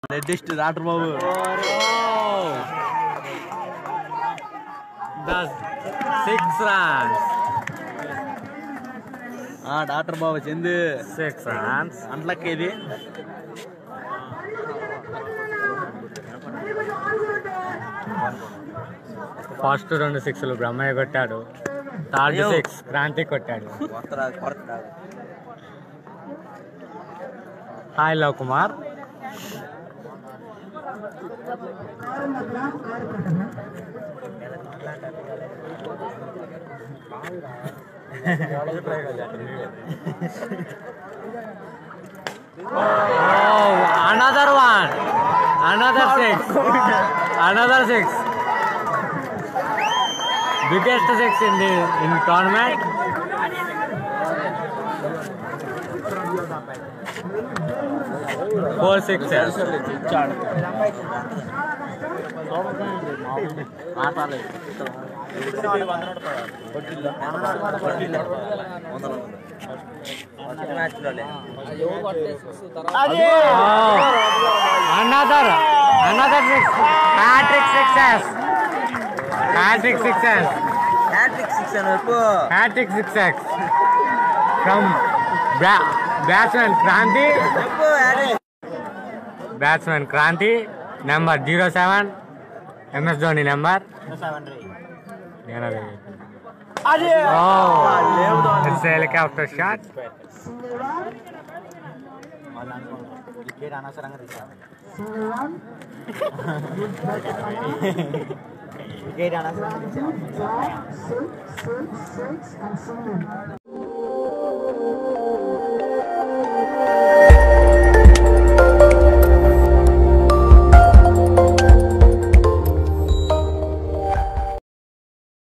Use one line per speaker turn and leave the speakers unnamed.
రెడ్డిస్ట్ doctor Babu
six runs
ఆ doctor Babu చెంది
six runs
అంట్లకి ఇది
ఫస్ట్ రెండు సిక్స్లు బ్రహ్మయ్య కొట్టాడు థర్డ్
అయ్యో.
సిక్స్ క్రాంతి కొట్టాడు హాయ్ లవ్ Kumar Oh, another one. Another six. Another six. Biggest six in the in tournament. Four sixes. Oh, another, another six. Hat-trick sixes. Hat-trick sixes. Hat-trick sixes. From ba- batsman Kranti. Batsman Kranti. Number 07. MS Dhoni number. Oh, it's a helicopter shot.